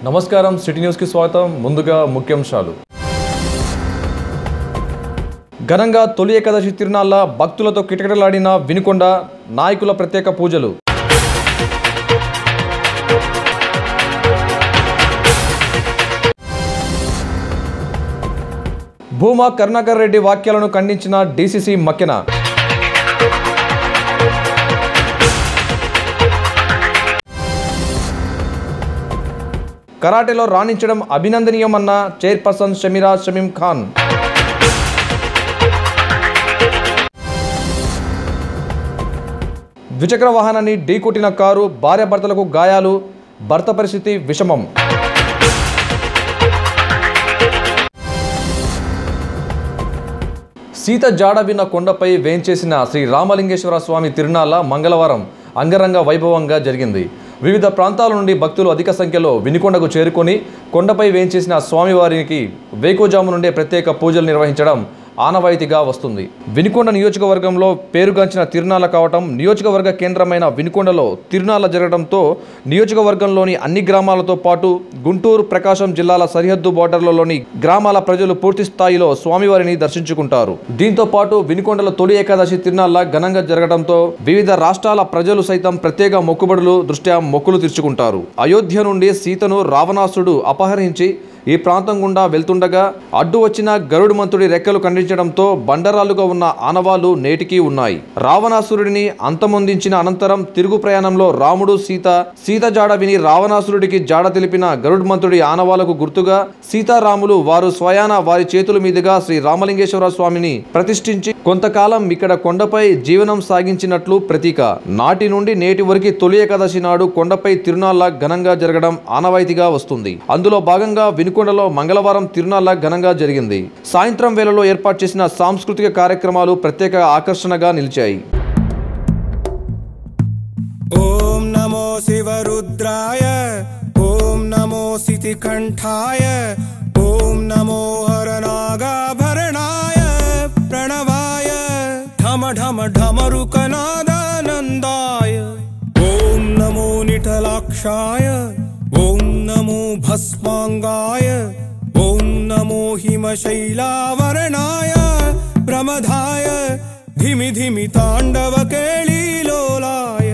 నమస్కారం సిటీ న్యూస్కి స్వాగతం ముందుగా ముఖ్యాంశాలు ఘనంగా తొలి ఏకాదశి తిరునాళ్ళ భక్తులతో కిటకిటలాడిన వినుకొండ నాయకుల ప్రత్యేక పూజలు భూమా కరుణాకర్ రెడ్డి వాక్యాలను ఖండించిన డీసీసీ మక్కెన కరాటేలో రాణించడం అభినందనీయమన్న చైర్పర్సన్ షమీరా షమీం ఖాన్ ద్విచక్ర వాహనాన్ని ఢీకొట్టిన కారు భార్యాభర్తలకు గాయాలు భర్త పరిస్థితి విషమం సీత జాడ విన్న కొండపై వేంచేసిన శ్రీ రామలింగేశ్వర స్వామి తిరునాళ్ళ మంగళవారం అంగరంగ వైభవంగా జరిగింది వివిధ ప్రాంతాల నుండి భక్తులు అధిక సంఖ్యలో వినికొండకు చేరుకొని కొండపై వేంచేసిన స్వామివారికి వేకోజాము నుండే ప్రత్యేక పూజలు నిర్వహించడం ఆనవాయితీగా వస్తుంది వినుకొండ నియోజకవర్గంలో పేరుగాంచిన తిరునాళ్ళ కావటం నియోజకవర్గ కేంద్రమైన వినుకొండలో తిరునాళ్ళ జరగడంతో నియోజకవర్గంలోని అన్ని గ్రామాలతో పాటు గుంటూరు ప్రకాశం జిల్లాల సరిహద్దు బోర్డర్లలోని గ్రామాల ప్రజలు పూర్తి స్థాయిలో స్వామివారిని దర్శించుకుంటారు దీంతో పాటు వినుకొండలో తొలి ఏకాదశి తిరునాళ్ళ ఘనంగా జరగడంతో వివిధ రాష్ట్రాల ప్రజలు సైతం ప్రత్యేక మొక్కుబడులు దృష్ట్యా మొక్కులు తీర్చుకుంటారు అయోధ్య నుండి సీతను రావణాసుడు అపహరించి ఈ ప్రాంతం గుండా వెళ్తుండగా అడ్డు వచ్చిన గరుడు మంతుడి రెక్కలు ఖండించడంతో బండరాలుగా ఉన్న ఆనవాళ్లు నేటికీ ఉన్నాయి రావణాసురుడిని అంతమొందించిన అనంతరం తిరుగు ప్రయాణంలో రాముడు సీత సీత జాడ విని రావణాసురుడికి జాడ తెలిపిన గరుడు మంతుడి ఆనవాలకు గుర్తుగా సీతారాములు వారు స్వయాన వారి చేతుల మీదుగా శ్రీ రామలింగేశ్వర స్వామిని ప్రతిష్ఠించి కొంతకాలం ఇక్కడ కొండపై జీవనం సాగించినట్లు ప్రతీక నాటి నుండి నేటి వరకు తొలి ఏకాదశి నాడు కొండపై తిరునాళ్ళ ఘనంగా జరగడం ఆనవాయితీగా వస్తుంది అందులో భాగంగా వినుకొండలో మంగళవారం తిరునాళ్ళ ఘనంగా జరిగింది సాయంత్రం వేళలో ఏర్పాటు చేసిన సాంస్కృతిక కార్యక్రమాలు ప్రత్యేక ఆకర్షణగా నిలిచాయి ॐ नमो शिवरुद्राय ॐ नमो सितिकण्ठाय ॐ नमो हरनागाभरणाय प्रणवाय ढम ढम ढमरुकनादानन्दाय ॐ नमो निटलाक्षाय ॐ नमो भस्माङ्गाय ॐ नमो हिमशैलावरणाय प्रमदाय धिमि धिमि ताण्डवकेळीलोलाय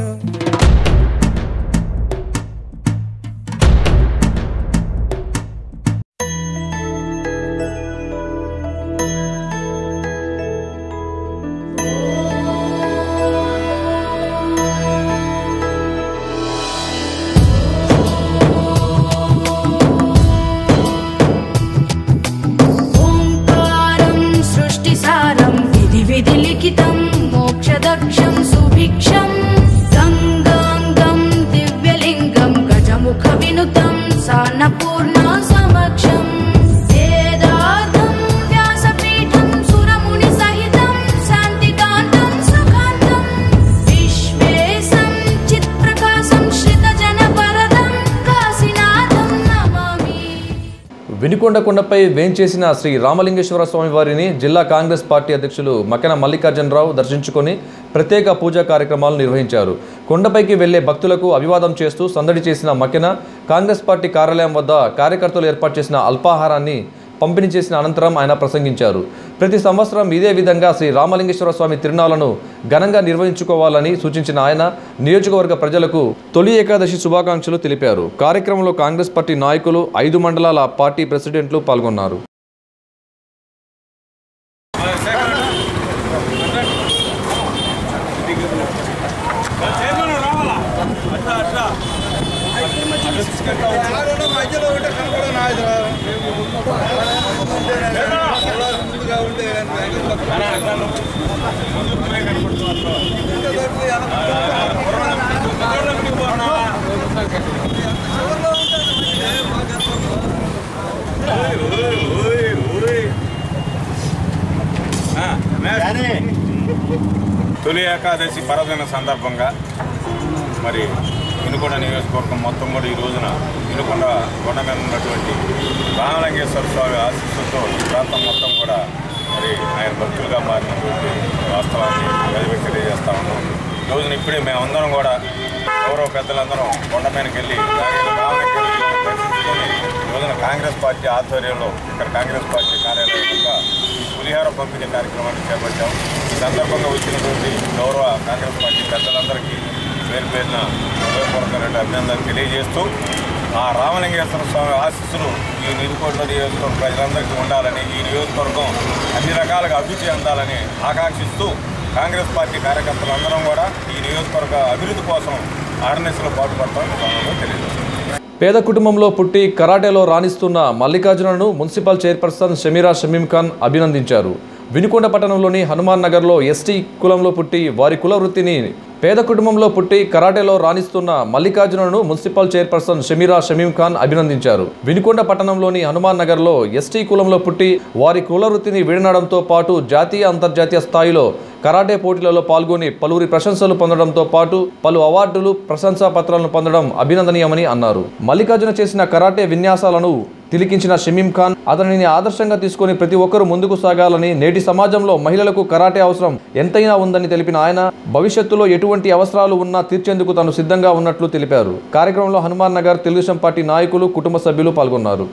ఓంకారం సృష్టిసారం విధి విధి లిఖితం మోక్షదక్షం సుభిక్షం గంగాంగం దివ్యలింగం గజముఖ వినుతం సాన్నపూర్ణ సమక్షం వేదార్థం వ్యాసపీఠం సురముని సహితం శాంతికాంతం సుఖాంతం విశ్వేశం చిత్ప్రకాశం శ్రితజన వరదం కాశీనాథం నమామి వినుకొండ కొండపై వేంచేసిన శ్రీ రామలింగేశ్వర స్వామి వారిని జిల్లా కాంగ్రెస్ పార్టీ అధ్యక్షులు మకెన మల్లికార్జునరావు దర్శించుకొని ప్రత్యేక పూజా కార్యక్రమాలు నిర్వహించారు కొండపైకి వెళ్లే భక్తులకు అభివాదం చేస్తూ సందడి చేసిన మకెన కాంగ్రెస్ పార్టీ కార్యాలయం వద్ద కార్యకర్తలు ఏర్పాటు చేసిన అల్పాహారాన్ని పంపిణీ చేసిన అనంతరం ఆయన ప్రసంగించారు ప్రతి సంవత్సరం ఇదే విధంగా శ్రీ రామలింగేశ్వర స్వామి తిరునాళ్లను ఘనంగా నిర్వహించుకోవాలని సూచించిన ఆయన నియోజకవర్గ ప్రజలకు తొలి ఏకాదశి శుభాకాంక్షలు తెలిపారు కార్యక్రమంలో కాంగ్రెస్ పార్టీ నాయకులు ఐదు మండలాల పార్టీ ప్రెసిడెంట్లు పాల్గొన్నారు తొలి ఏకాదశి పర్వదిన సందర్భంగా మరి వినుకొండ నియోజకవర్గం మొత్తం కూడా ఈ రోజున వినుకొండ కొండ మీద ఉన్నటువంటి రామలింగేశ్వర స్వామి ఆశీస్సులతో ఈ ప్రాంతం మొత్తం కూడా మరి ఆయన భక్తులుగా మారినటువంటి వాస్తవాన్ని ప్రజలకు తెలియజేస్తా ఉన్నాం ఈ రోజున ఇప్పుడే మేమందరం కూడా గౌరవ పెద్దలందరం కొండ మీదకి వెళ్ళి రామలింగేశ్వర స్వామిని దర్శించుకొని కాంగ్రెస్ పార్టీ ఆధ్వర్యంలో ఇక్కడ కాంగ్రెస్ పార్టీ కార్యాలయం యొక్క ఈ పులిహార పంపిణీ కార్యక్రమాన్ని చేపట్టాం ఈ సందర్భంగా వచ్చినటువంటి గౌరవ కాంగ్రెస్ పార్టీ పెద్దలందరికీ పేరు పేరున హృదయపూర్వకమైన అభినందనలు తెలియజేస్తూ ఆ రామలింగేశ్వర స్వామి ఆశీస్సులు ఈ నిరుకోట నియోజకవర్గ ప్రజలందరికీ ఉండాలని ఈ నియోజకవర్గం అన్ని రకాలుగా అభివృద్ధి చెందాలని ఆకాంక్షిస్తూ కాంగ్రెస్ పార్టీ కార్యకర్తలందరం కూడా ఈ నియోజకవర్గ అభివృద్ధి కోసం ఆర్ఎన్ఎస్లో పాటుపడతామని సందర్భంగా తెలియజేస్తున్నాం పేద కుటుంబంలో పుట్టి కరాటేలో రాణిస్తున్న మల్లికార్జునను మున్సిపల్ చైర్పర్సన్ షమీరా షమీం ఖాన్ అభినందించారు వినుకొండ పట్టణంలోని హనుమాన్ నగర్లో ఎస్టీ కులంలో పుట్టి వారి కుల వృత్తిని పేద కుటుంబంలో పుట్టి కరాటేలో రాణిస్తున్న మల్లికార్జునను మున్సిపల్ చైర్పర్సన్ షమీరా షమీం ఖాన్ అభినందించారు వినుకొండ పట్టణంలోని హనుమాన్ నగర్లో ఎస్టీ కులంలో పుట్టి వారి కుల వృత్తిని విడనడంతో పాటు జాతీయ అంతర్జాతీయ స్థాయిలో కరాటే పోటీలలో పాల్గొని పలువురి ప్రశంసలు పొందడంతో పాటు పలు అవార్డులు ప్రశంసా పత్రాలను పొందడం అభినందనీయమని అన్నారు మల్లికార్జున చేసిన కరాటే విన్యాసాలను తిలికించిన షమీం ఖాన్ అతనిని ఆదర్శంగా తీసుకొని ప్రతి ఒక్కరూ ముందుకు సాగాలని నేటి సమాజంలో మహిళలకు కరాటే అవసరం ఎంతైనా ఉందని తెలిపిన ఆయన భవిష్యత్తులో ఎటువంటి అవసరాలు ఉన్నా తీర్చేందుకు తాను సిద్ధంగా ఉన్నట్లు తెలిపారు కార్యక్రమంలో హనుమాన్ నగర్ తెలుగుదేశం పార్టీ నాయకులు కుటుంబ సభ్యులు పాల్గొన్నారు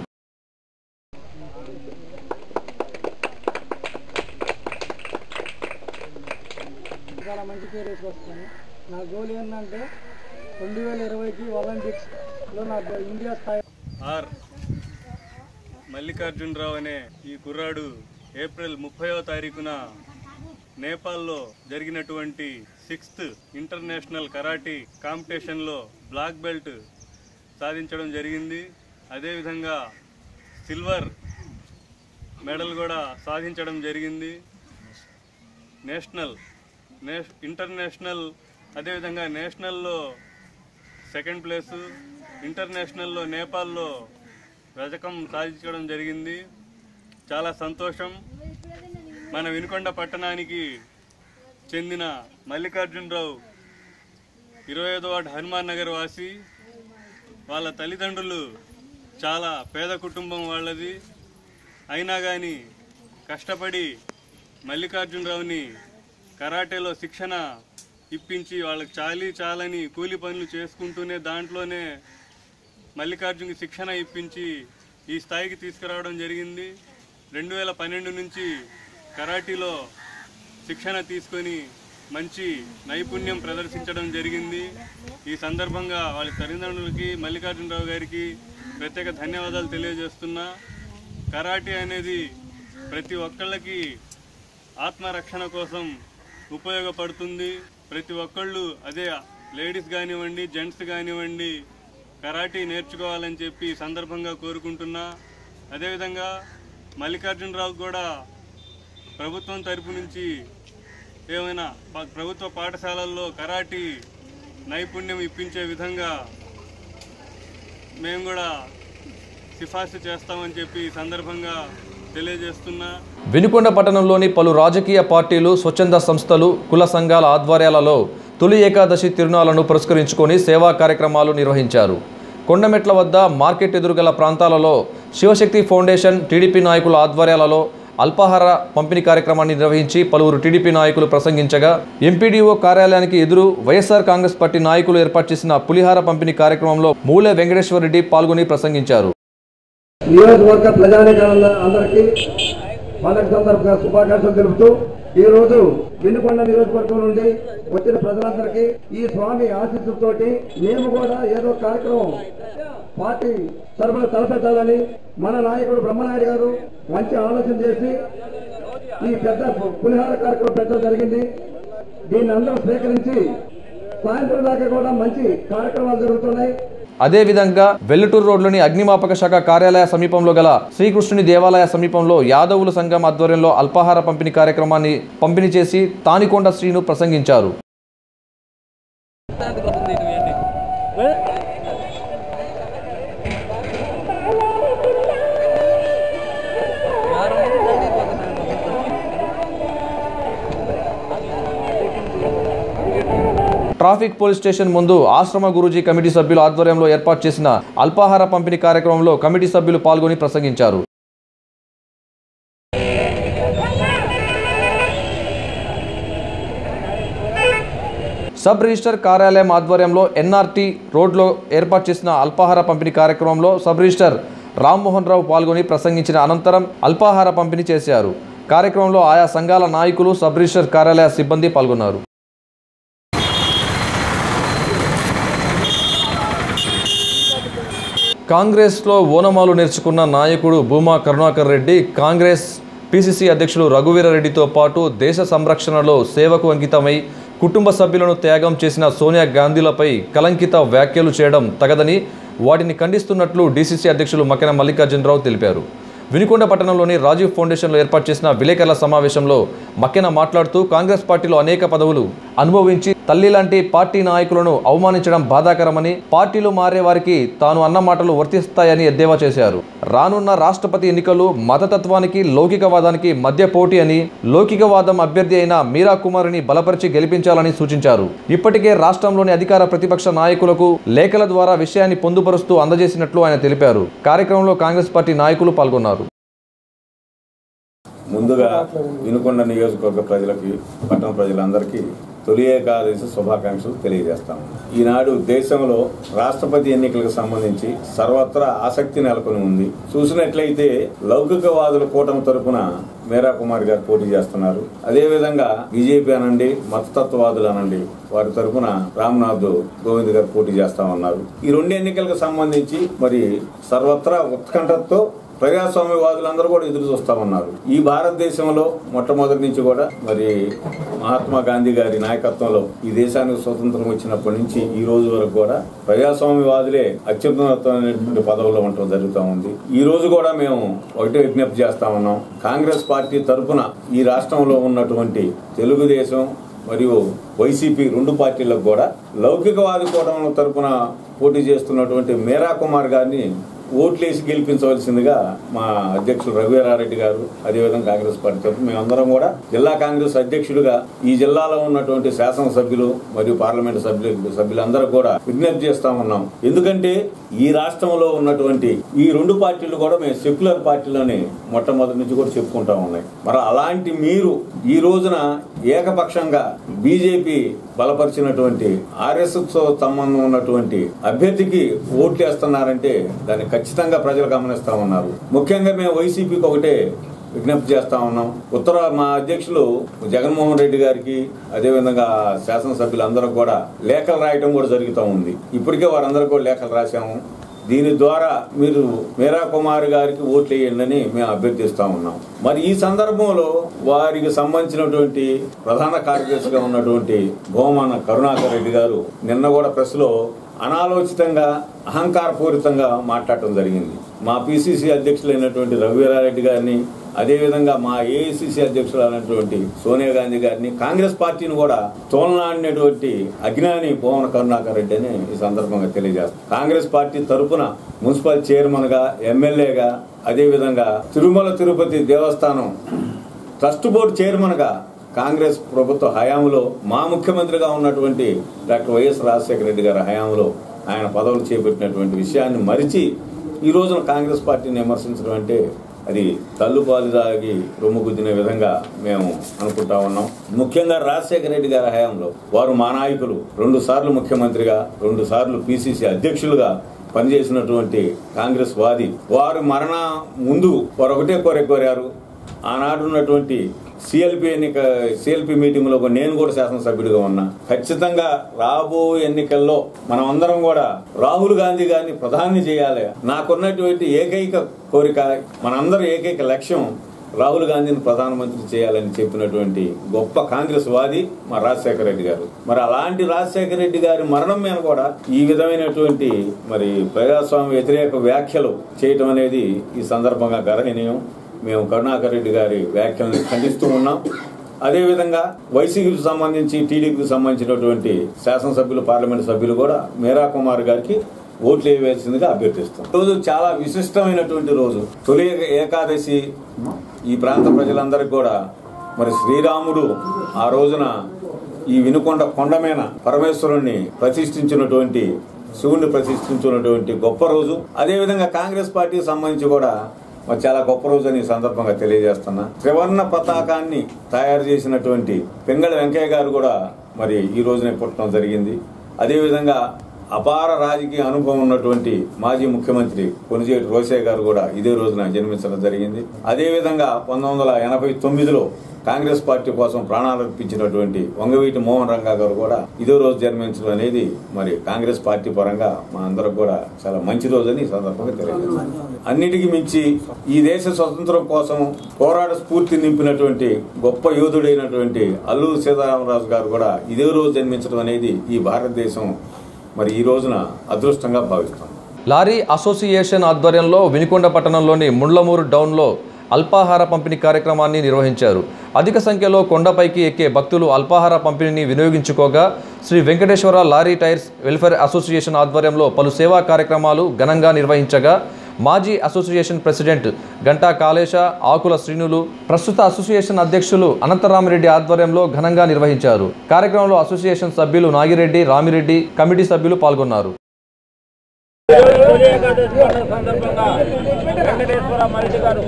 చాలా మంచి పేరు వేసుకొస్తాను నా గోల్ ఏంటంటే రెండు వేల ఇరవైకి ఒలింపిక్స్లో నా ఇండియా స్థాయి ఆర్ మల్లికార్జునరావు అనే ఈ కుర్రాడు ఏప్రిల్ ముప్పైవ తారీఖున నేపాల్లో జరిగినటువంటి సిక్స్త్ ఇంటర్నేషనల్ కరాటీ కాంపిటీషన్లో బ్లాక్ బెల్ట్ సాధించడం జరిగింది అదేవిధంగా సిల్వర్ మెడల్ కూడా సాధించడం జరిగింది నేషనల్ నే ఇంటర్నేషనల్ అదేవిధంగా నేషనల్లో సెకండ్ ప్లేసు ఇంటర్నేషనల్లో నేపాల్లో రజకం సాధించడం జరిగింది చాలా సంతోషం మన వినుకొండ పట్టణానికి చెందిన మల్లికార్జునరావు ఇరవై ఐదో వార్డు హనుమాన్ నగర్ వాసి వాళ్ళ తల్లిదండ్రులు చాలా పేద కుటుంబం వాళ్ళది అయినా కానీ కష్టపడి మల్లికార్జునరావుని కరాటేలో శిక్షణ ఇప్పించి వాళ్ళకి చాలీ చాలని కూలి పనులు చేసుకుంటూనే దాంట్లోనే మల్లికార్జున్కి శిక్షణ ఇప్పించి ఈ స్థాయికి తీసుకురావడం జరిగింది రెండు వేల పన్నెండు నుంచి కరాటీలో శిక్షణ తీసుకొని మంచి నైపుణ్యం ప్రదర్శించడం జరిగింది ఈ సందర్భంగా వాళ్ళ తల్లిదండ్రులకి మల్లికార్జునరావు గారికి ప్రత్యేక ధన్యవాదాలు తెలియజేస్తున్నా కరాటే అనేది ప్రతి ఒక్కళ్ళకి ఆత్మరక్షణ కోసం ఉపయోగపడుతుంది ప్రతి ఒక్కళ్ళు అదే లేడీస్ కానివ్వండి జెంట్స్ కానివ్వండి కరాటీ నేర్చుకోవాలని చెప్పి ఈ సందర్భంగా కోరుకుంటున్నా అదేవిధంగా మల్లికార్జునరావు కూడా ప్రభుత్వం తరపు నుంచి ఏమైనా ప- ప్రభుత్వ పాఠశాలల్లో కరాటీ నైపుణ్యం ఇప్పించే విధంగా మేము కూడా సిఫార్సు చేస్తామని చెప్పి ఈ సందర్భంగా తెలియజేస్తున్నా వినుకొండ పట్టణంలోని పలు రాజకీయ పార్టీలు స్వచ్ఛంద సంస్థలు కుల సంఘాల ఆధ్వర్యాలలో తొలి ఏకాదశి తిరునాళ్లను పురస్కరించుకొని సేవా కార్యక్రమాలు నిర్వహించారు కొండమెట్ల వద్ద మార్కెట్ ఎదురుగల ప్రాంతాలలో శివశక్తి ఫౌండేషన్ టీడీపీ నాయకుల ఆధ్వర్యాలలో అల్పాహార పంపిణీ కార్యక్రమాన్ని నిర్వహించి పలువురు టీడీపీ నాయకులు ప్రసంగించగా ఎంపీడీఓ కార్యాలయానికి ఎదురు వైఎస్ఆర్ కాంగ్రెస్ పార్టీ నాయకులు ఏర్పాటు చేసిన పులిహార పంపిణీ కార్యక్రమంలో మూలె వెంకటేశ్వర రెడ్డి పాల్గొని ప్రసంగించారు నియోజకవర్గ ప్రజానికాల అందరికీ పండగ సందర్భంగా శుభాకాంక్షలు తెలుపుతూ ఈ రోజు వినుకొండ నియోజకవర్గం నుండి వచ్చిన ప్రజలందరికీ ఈ స్వామి ఆశీస్సులతోటి మేము కూడా ఏదో కార్యక్రమం పార్టీ తరఫున తలపెట్టాలని మన నాయకుడు బ్రహ్మనాయుడు గారు మంచి ఆలోచన చేసి ఈ పెద్ద పులిహార కార్యక్రమం పెట్టడం జరిగింది దీన్ని అందరూ స్వీకరించి సాయంత్రం దాకా కూడా మంచి కార్యక్రమాలు జరుగుతున్నాయి అదేవిధంగా వెల్లటూరు రోడ్లోని అగ్నిమాపక శాఖ కార్యాలయ సమీపంలో గల శ్రీకృష్ణుని దేవాలయ సమీపంలో యాదవుల సంఘం ఆధ్వర్యంలో అల్పాహార పంపిణీ కార్యక్రమాన్ని పంపిణీ చేసి తానికొండ శ్రీను ప్రసంగించారు ట్రాఫిక్ పోలీస్ స్టేషన్ ముందు ఆశ్రమ గురూజీ కమిటీ సభ్యుల ఆధ్వర్యంలో ఏర్పాటు చేసిన అల్పాహార పంపిణీ కార్యక్రమంలో కమిటీ సభ్యులు పాల్గొని ప్రసంగించారు సబ్ రిజిస్టర్ కార్యాలయం ఆధ్వర్యంలో ఎన్ఆర్టీ రోడ్లో ఏర్పాటు చేసిన అల్పాహార పంపిణీ కార్యక్రమంలో సబ్ రిజిస్టర్ రామ్మోహన్ రావు పాల్గొని ప్రసంగించిన అనంతరం అల్పాహార పంపిణీ చేశారు కార్యక్రమంలో ఆయా సంఘాల నాయకులు సబ్ రిజిస్టర్ కార్యాలయ సిబ్బంది పాల్గొన్నారు కాంగ్రెస్లో ఓనమాలు నేర్చుకున్న నాయకుడు భూమా కరుణాకర్ రెడ్డి కాంగ్రెస్ పిసిసి అధ్యక్షుడు రఘువీరారెడ్డితో పాటు దేశ సంరక్షణలో సేవకు అంకితమై కుటుంబ సభ్యులను త్యాగం చేసిన సోనియా గాంధీలపై కలంకిత వ్యాఖ్యలు చేయడం తగదని వాటిని ఖండిస్తున్నట్లు డీసీసీ అధ్యక్షులు మకెన మల్లికార్జునరావు తెలిపారు వినుకొండ పట్టణంలోని రాజీవ్ ఫౌండేషన్లో ఏర్పాటు చేసిన విలేకరుల సమావేశంలో మక్కెన మాట్లాడుతూ కాంగ్రెస్ పార్టీలో అనేక పదవులు అనుభవించి తల్లి లాంటి పార్టీ నాయకులను అవమానించడం బాధాకరమని పార్టీలు మారే వారికి తాను అన్న మాటలు వర్తిస్తాయని ఎద్దేవా చేశారు రానున్న రాష్ట్రపతి ఎన్నికలు మతతత్వానికి లౌకికవాదానికి మధ్య పోటీ అని లౌకికవాదం అభ్యర్థి అయిన మీరా కుమారిని బలపరిచి గెలిపించాలని సూచించారు ఇప్పటికే రాష్ట్రంలోని అధికార ప్రతిపక్ష నాయకులకు లేఖల ద్వారా విషయాన్ని పొందుపరుస్తూ అందజేసినట్లు ఆయన తెలిపారు కార్యక్రమంలో కాంగ్రెస్ పార్టీ నాయకులు పాల్గొన్నారు ముందుగా వినుకొండ నియోజకవర్గ ప్రజలకి పట్టణ ప్రజలందరికీ తొలి ఏకాదశి శుభాకాంక్షలు తెలియజేస్తాము ఈనాడు దేశంలో రాష్ట్రపతి ఎన్నికలకు సంబంధించి సర్వత్రా ఆసక్తి నెలకొని ఉంది చూసినట్లయితే లౌకికవాదుల కూటమి తరపున మీరా కుమార్ గారు పోటీ చేస్తున్నారు అదేవిధంగా బీజేపీ అనండి మతతత్వవాదులు అనండి వారి తరపున రామ్నాథ్ గోవింద్ గారు పోటీ చేస్తా ఉన్నారు ఈ రెండు ఎన్నికలకు సంబంధించి మరి సర్వత్రా ఉత్కంఠతో ప్రజాస్వామ్యవాదులందరూ కూడా ఎదురు చూస్తా ఉన్నారు ఈ భారతదేశంలో మొట్టమొదటి నుంచి కూడా మరి మహాత్మా గాంధీ గారి నాయకత్వంలో ఈ దేశానికి స్వతంత్రం వచ్చినప్పటి నుంచి ఈ రోజు వరకు కూడా ప్రజాస్వామ్యవాదులే అత్యున్నతమైనటువంటి పదవుల్లో ఉండటం జరుగుతూ ఉంది ఈ రోజు కూడా మేము ఒకటే విజ్ఞప్తి చేస్తా ఉన్నాం కాంగ్రెస్ పార్టీ తరఫున ఈ రాష్ట్రంలో ఉన్నటువంటి తెలుగుదేశం మరియు వైసీపీ రెండు పార్టీలకు కూడా లౌకికవాది కూటమి తరపున పోటీ చేస్తున్నటువంటి మేరా కుమార్ గారిని ఓట్లేసి గెలిపించవలసిందిగా మా అధ్యక్షులు రఘువీరారెడ్డి గారు అదేవిధంగా కాంగ్రెస్ పార్టీ తరఫున మేమందరం కూడా జిల్లా కాంగ్రెస్ అధ్యక్షుడిగా ఈ జిల్లాలో ఉన్నటువంటి శాసనసభ్యులు మరియు పార్లమెంటు సభ్యులు సభ్యులందరూ కూడా విజ్ఞప్తి చేస్తా ఉన్నాం ఎందుకంటే ఈ రాష్ట్రంలో ఉన్నటువంటి ఈ రెండు పార్టీలు కూడా మేము సెక్యులర్ పార్టీలోని మొట్టమొదటి నుంచి కూడా చెప్పుకుంటా ఉన్నాయి మరి అలాంటి మీరు ఈ రోజున ఏకపక్షంగా బీజేపీ బలపరిచినటువంటి ఆర్ఎస్ఎస్ తో సంబంధం ఉన్నటువంటి అభ్యర్థికి ఓట్లు వేస్తున్నారంటే దాన్ని ఖచ్చితంగా ప్రజలు గమనిస్తా ఉన్నారు ముఖ్యంగా మేము వైసీపీకి ఒకటే విజ్ఞప్తి చేస్తా ఉన్నాం ఉత్తర మా అధ్యక్షులు జగన్మోహన్ రెడ్డి గారికి అదేవిధంగా శాసనసభ్యులందరూ కూడా లేఖలు రాయటం కూడా జరుగుతూ ఉంది ఇప్పటికే వారందరూ కూడా లేఖలు రాశాము దీని ద్వారా మీరు మీరా కుమార్ గారికి ఓట్లు వేయండి అని మేము అభ్యర్థిస్తా ఉన్నాం మరి ఈ సందర్భంలో వారికి సంబంధించినటువంటి ప్రధాన కార్యదర్శిగా ఉన్నటువంటి భూమన కరుణాకర్ రెడ్డి గారు నిన్న కూడా ప్రెస్ లో అనాలోచితంగా అహంకారపూరితంగా మాట్లాడటం జరిగింది మా పిసిసి అధ్యక్షులైనటువంటి రఘువీరారెడ్డి గారిని అదేవిధంగా మా ఏఐసిసి అధ్యక్షులైనటువంటి సోనియా గాంధీ గారిని కాంగ్రెస్ పార్టీని కూడా తోలనాడినటువంటి అజ్ఞాని భువన కరుణాకర్ రెడ్డి అని ఈ సందర్భంగా తెలియజేస్తాం కాంగ్రెస్ పార్టీ తరఫున మున్సిపల్ చైర్మన్ గా ఎమ్మెల్యేగా అదేవిధంగా తిరుమల తిరుపతి దేవస్థానం ట్రస్ట్ బోర్డు చైర్మన్ గా కాంగ్రెస్ ప్రభుత్వ హయాంలో మా ముఖ్యమంత్రిగా ఉన్నటువంటి డాక్టర్ వైఎస్ రాజశేఖర రెడ్డి గారి హయాంలో ఆయన పదవులు చేపట్టినటువంటి విషయాన్ని మరిచి ఈ రోజున కాంగ్రెస్ పార్టీని విమర్శించడం అంటే అది తల్లుపాలు దాగి రొమ్ము గుద్దిన విధంగా మేము అనుకుంటా ఉన్నాం ముఖ్యంగా రాజశేఖర రెడ్డి గారి హయాంలో వారు మా నాయకులు రెండు సార్లు ముఖ్యమంత్రిగా రెండు సార్లు పిసిసి అధ్యక్షులుగా పనిచేసినటువంటి కాంగ్రెస్ వాది వారు మరణ ముందు వారు ఒకటే కోరే కోరారు ఆనాడు ఉన్నటువంటి సిఎల్పి ఎన్నిక సిఎల్పి మీటింగ్ లో నేను కూడా శాసనసభ్యుడిగా ఉన్నా ఖచ్చితంగా రాబో ఎన్నికల్లో మనం అందరం కూడా రాహుల్ గాంధీ గారిని ప్రధాని చేయాలి నాకున్నటువంటి ఏకైక కోరిక మనందరి ఏకైక లక్ష్యం రాహుల్ గాంధీని ప్రధానమంత్రి చేయాలని చెప్పినటువంటి గొప్ప కాంగ్రెస్ వాది మా రాజశేఖర రెడ్డి గారు మరి అలాంటి రాజశేఖర రెడ్డి గారి మరణం మీద కూడా ఈ విధమైనటువంటి మరి ప్రజాస్వామ్య వ్యతిరేక వ్యాఖ్యలు చేయటం అనేది ఈ సందర్భంగా గర్హనీయం మేము కరుణాకర్ రెడ్డి గారి వ్యాఖ్యలను ఖండిస్తూ ఉన్నాం అదేవిధంగా వైసీపీకి సంబంధించి టీడీపీకి సంబంధించినటువంటి శాసనసభ్యులు పార్లమెంట్ సభ్యులు కూడా మీరా కుమార్ గారికి ఓట్లు వేయవలసిందిగా అభ్యర్థిస్తాం రోజు చాలా విశిష్టమైనటువంటి రోజు తొలి ఏకాదశి ఈ ప్రాంత ప్రజలందరికీ కూడా మరి శ్రీరాముడు ఆ రోజున ఈ వినుకొండ కొండమైన పరమేశ్వరుణ్ణి ప్రతిష్ఠించినటువంటి శివుణ్ణి ప్రతిష్ఠించినటువంటి గొప్ప రోజు అదేవిధంగా కాంగ్రెస్ పార్టీకి సంబంధించి కూడా మరి చాలా గొప్ప రోజు అని ఈ సందర్భంగా తెలియజేస్తున్నా త్రివర్ణ పతాకాన్ని తయారు చేసినటువంటి పెంగళ వెంకయ్య గారు కూడా మరి ఈ రోజునే పుట్టడం జరిగింది అదేవిధంగా అపార రాజకీయ అనుభవం ఉన్నటువంటి మాజీ ముఖ్యమంత్రి కొనిజేటి రోసయ్య గారు కూడా ఇదే రోజున జన్మించడం జరిగింది అదేవిధంగా పంతొమ్మిది వందల ఎనభై తొమ్మిదిలో కాంగ్రెస్ పార్టీ కోసం ప్రాణాలు అర్పించినటువంటి వంగవీటి మోహన్ రంగా గారు కూడా ఇదే రోజు జన్మించడం అనేది మరి కాంగ్రెస్ పార్టీ పరంగా మా అందరికి కూడా చాలా మంచి రోజు అని ఈ సందర్భంగా తెలియజేస్తాను అన్నిటికీ మించి ఈ దేశ స్వతంత్రం కోసం పోరాట స్ఫూర్తి నింపినటువంటి గొప్ప యోధుడైనటువంటి అల్లూరు సీతారామరాజు గారు కూడా ఇదే రోజు జన్మించడం అనేది ఈ భారతదేశం మరి ఈ రోజున అదృష్టంగా భావిస్తాం లారీ అసోసియేషన్ ఆధ్వర్యంలో వినుకొండ పట్టణంలోని ముండ్లమూరు డౌన్లో అల్పాహార పంపిణీ కార్యక్రమాన్ని నిర్వహించారు అధిక సంఖ్యలో కొండపైకి ఎక్కే భక్తులు అల్పాహార పంపిణీని వినియోగించుకోగా Sri Venkateswara lorry tyres welfare association ఆధ్వర్యంలో పలు సేవా కార్యక్రమాలు ఘనంగా నిర్వహించగా మాజీ అసోసియేషన్ ప్రెసిడెంట్ గంటా కాళేశ ఆకుల శ్రీనులు ప్రస్తుత అసోసియేషన్ అధ్యక్షులు అనంతరామిరెడ్డి ఆధ్వర్యంలో ఘనంగా నిర్వహించారు కార్యక్రమంలో అసోసియేషన్ సభ్యులు నాగిరెడ్డి రామిరెడ్డి కమిటీ సభ్యులు పాల్గొన్నారు సందర్భంగా వెంకటేశ్వర మరిది గారు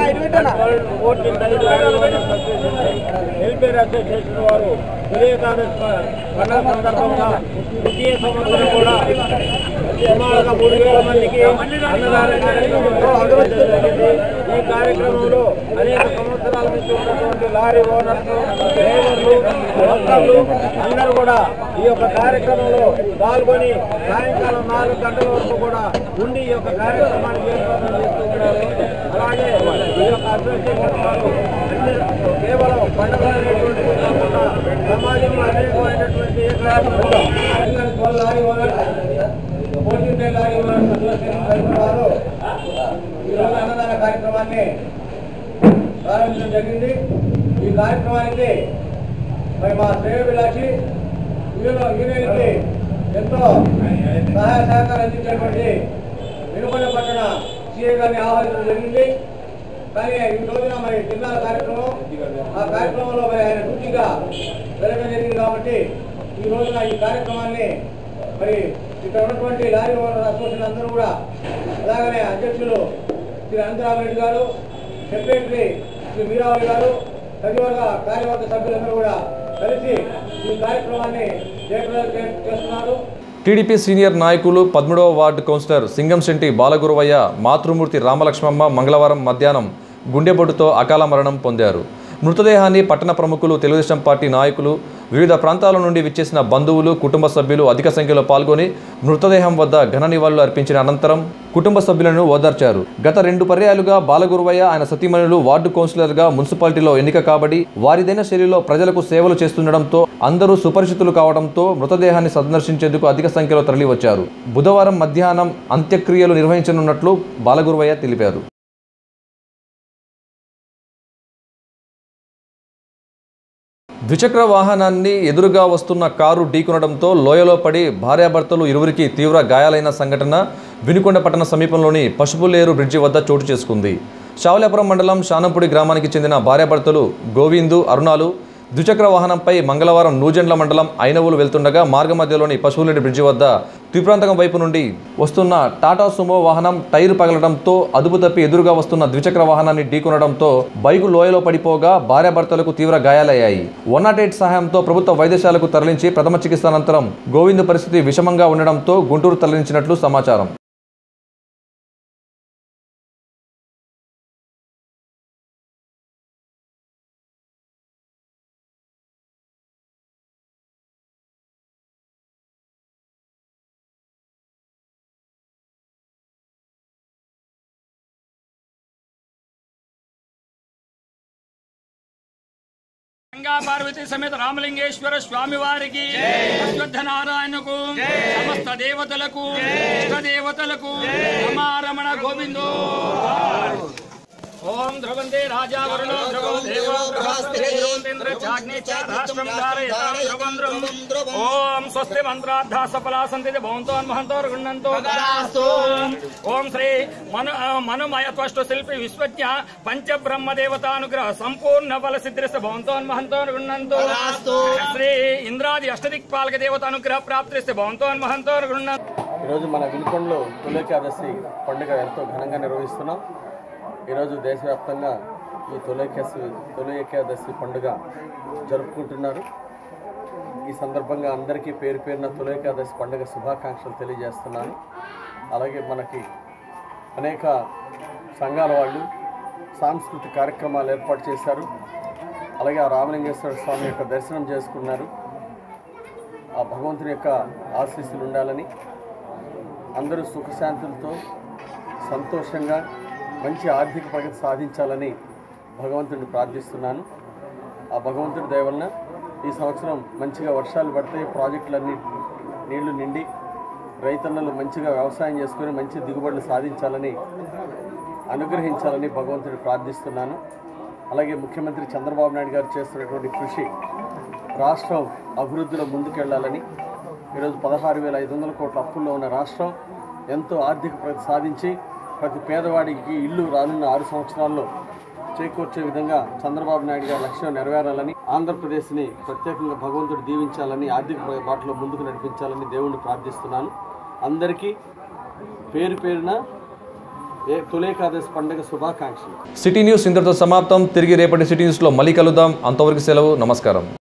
ఓట్లు వెల్ఫేర్ అసోసియేషన్ వారు వివేకానంద పండుగ సందర్భంగా ద్వితీయ సంవత్సరం కూడా సుమారుగా మూడు వేల మందికి అన్నదాన కార్యక్రమం నిర్వహించడం జరిగింది. ఈ కార్యక్రమంలో అనేక సంవత్సరాల నుంచి ఉన్నటువంటి లారీ ఓనర్లు డ్రైవర్లు వర్కర్లు అందరూ కూడా ఈ యొక్క కార్యక్రమంలో పాల్గొని సాయంకాలం నాలుగు గంటల వరకు కూడా ఉండి ఈ యొక్క కార్యక్రమాన్ని చేస్తున్నారు అలాగే ఈ యొక్క అసోసియేషన్ వారు అన్ని కేవలం పండుగ అనేటువంటిది కాకుండా సమాజంలో అనేకమైనటువంటి కార్యక్రమాలు లారీ ఓనర్స్ పోటీ లారీ ఓనర్స్ అసోసియేషన్ వారు ఈరోజు అన్నదాన కార్యక్రమాన్ని ప్రారంభించడం జరిగింది ఈ కార్యక్రమానికి మరి మా శ్రేయోభిలాషి ఈయన ఈయనకి ఎంతో సహాయ సహకారం అందించినటువంటి వినుకొండ పట్టణ సీఏ గారిని ఆహ్వానించడం జరిగింది కానీ ఈ రోజున మరి జిల్లా కార్యక్రమం ఆ కార్యక్రమంలో మరి ఆయన డ్యూటీగా వెళ్ళడం జరిగింది కాబట్టి ఈ రోజున ఈ కార్యక్రమాన్ని మరి ఇక్కడ ఉన్నటువంటి లారీ ఓనర్ అసోసియేషన్ అందరూ కూడా అలాగనే అధ్యక్షులు శ్రీ అనంతరామరెడ్డి గారు సెక్రటరీ శ్రీ మీరావళి గారు సచివర్గ కార్యవర్గ సభ్యులందరూ కూడా కలిసి ఈ కార్యక్రమాన్ని జయప్రదం చే- చేస్తున్నారు టీడీపీ సీనియర్ నాయకులు పదమూడవ వార్డు కౌన్సిలర్ సింగంశెట్టి బాలగురువయ్య మాతృమూర్తి రామలక్ష్మమ్మ మంగళవారం మధ్యాహ్నం గుండెపోటుతో అకాల మరణం పొందారు మృతదేహాన్ని పట్టణ ప్రముఖులు తెలుగుదేశం పార్టీ నాయకులు వివిధ ప్రాంతాల నుండి విచ్చేసిన బంధువులు కుటుంబ సభ్యులు అధిక సంఖ్యలో పాల్గొని మృతదేహం వద్ద ఘన నివాళులు అర్పించిన అనంతరం కుటుంబ సభ్యులను ఓదార్చారు గత రెండు పర్యాలుగా బాలగురువయ్య ఆయన సతీమణులు వార్డు కౌన్సిలర్గా మున్సిపాలిటీలో ఎన్నిక కాబడి వారిదైన శైలిలో ప్రజలకు సేవలు చేస్తుండటంతో అందరూ సుపరిచితులు కావడంతో మృతదేహాన్ని సందర్శించేందుకు అధిక సంఖ్యలో తరలివచ్చారు బుధవారం మధ్యాహ్నం అంత్యక్రియలు నిర్వహించనున్నట్లు బాలగురువయ్య తెలిపారు ద్విచక్ర వాహనాన్ని ఎదురుగా వస్తున్న కారు ఢీకొనడంతో లోయలో పడి భార్యాభర్తలు ఇరువురికి తీవ్ర గాయాలైన సంఘటన వినుకొండ పట్టణ సమీపంలోని పశుపులేరు బ్రిడ్జి వద్ద చోటు చేసుకుంది షావలాపురం మండలం శానంపూడి గ్రామానికి చెందిన భార్యాభర్తలు గోవిందు అరుణాలు ద్విచక్ర వాహనంపై మంగళవారం నూజెండ్ల మండలం ఐనవులు వెళ్తుండగా మార్గ మధ్యలోని పశువులేటి బ్రిడ్జి వద్ద త్రిప్రాంతకం వైపు నుండి వస్తున్న టాటా సుమో వాహనం టైరు పగలడంతో అదుపు తప్పి ఎదురుగా వస్తున్న ద్విచక్ర వాహనాన్ని ఢీకొనడంతో బైకు లోయలో పడిపోగా భార్యాభర్తలకు తీవ్ర గాయాలయ్యాయి వన్ నాట్ ఎయిట్ సహాయంతో ప్రభుత్వ వైద్యశాలకు తరలించి ప్రథమ చికిత్స అనంతరం గోవింద్ పరిస్థితి విషమంగా ఉండడంతో గుంటూరు తరలించినట్లు సమాచారం గంగా పార్వతి సమేత రామలింగేశ్వర స్వామి వారికి అశ్వత్థ నారాయణకు సమస్త దేవతలకు ఇష్ట దేవతలకు రమారమణ గోవిందో ఓం ధ్రువంతే రాజా వరుణో ధ్రువం దేవో బృహస్పతి ధ్రువంతేంద్ర చాగ్నే చ రాష్ట్రం ధారయతాం ధ్రువం ధ్రువం ఓం స్వస్తి మంత్రార్థా సఫలా సంతి భవంతో మహంతో గృహంతో ఓం శ్రీ మను మనుమయ త్వష్టు శిల్పి విశ్వజ్ఞ పంచ బ్రహ్మ దేవతానుగ్రహ సంపూర్ణ ఫల సిద్ధిస్త భవంతో మహంతో గృహంతో శ్రీ ఇంద్రాది అష్టదిక్పాలక దేవతానుగ్రహ ప్రాప్తిస్తే భవంతో మహంతో గృహంతో ఈరోజు మన వినుకొండలో తొలేకాదశి పండుగ ఎంతో ఘనంగా నిర్వహిస్తున్నాం ఈరోజు దేశవ్యాప్తంగా ఈ తొలేకాదశి తొలి ఏకాదశి పండుగ జరుపుకుంటున్నారు ఈ సందర్భంగా అందరికీ పేరు పేరున తొలేకాదశి పండుగ శుభాకాంక్షలు తెలియజేస్తున్నాను అలాగే మనకి అనేక సంఘాల వాళ్ళు సాంస్కృతిక కార్యక్రమాలు ఏర్పాటు చేశారు అలాగే ఆ రామలింగేశ్వర స్వామి యొక్క దర్శనం చేసుకున్నారు ఆ భగవంతుని యొక్క ఆశీస్సులు ఉండాలని అందరూ సుఖశాంతులతో సంతోషంగా మంచి ఆర్థిక ప్రగతి సాధించాలని భగవంతుడిని ప్రార్థిస్తున్నాను ఆ భగవంతుడి దయ వలన ఈ సంవత్సరం మంచిగా వర్షాలు పడితే ప్రాజెక్టులన్నీ నీళ్లు నిండి రైతన్నలు మంచిగా వ్యవసాయం చేసుకొని మంచి దిగుబడులు సాధించాలని అనుగ్రహించాలని భగవంతుడిని ప్రార్థిస్తున్నాను అలాగే ముఖ్యమంత్రి చంద్రబాబు నాయుడు గారు చేస్తున్నటువంటి కృషి రాష్ట్రం అభివృద్ధిలో ముందుకెళ్లాలని ఈరోజు పదహారు వేల ఐదు వందల కోట్ల అప్పుల్లో ఉన్న రాష్ట్రం ఎంతో ఆర్థిక ప్రగతి సాధించి ప్రతి పేదవాడికి ఇల్లు రానున్న ఆరు సంవత్సరాల్లో చేకూర్చే విధంగా చంద్రబాబు నాయుడు గారి లక్ష్యం నెరవేరాలని ఆంధ్రప్రదేశ్ని ప్రత్యేకంగా భగవంతుడు దీవించాలని ఆర్థిక బాటలో ముందుకు నడిపించాలని దేవుణ్ణి ప్రార్థిస్తున్నాను అందరికీ పేరు పేరున ఏ తొలేకాదశి పండుగ శుభాకాంక్షలు సిటీ న్యూస్ ఇంతటితో సమాప్తం తిరిగి రేపటి సిటీ న్యూస్లో మళ్ళీ కలుద్దాం అంతవరకు సెలవు నమస్కారం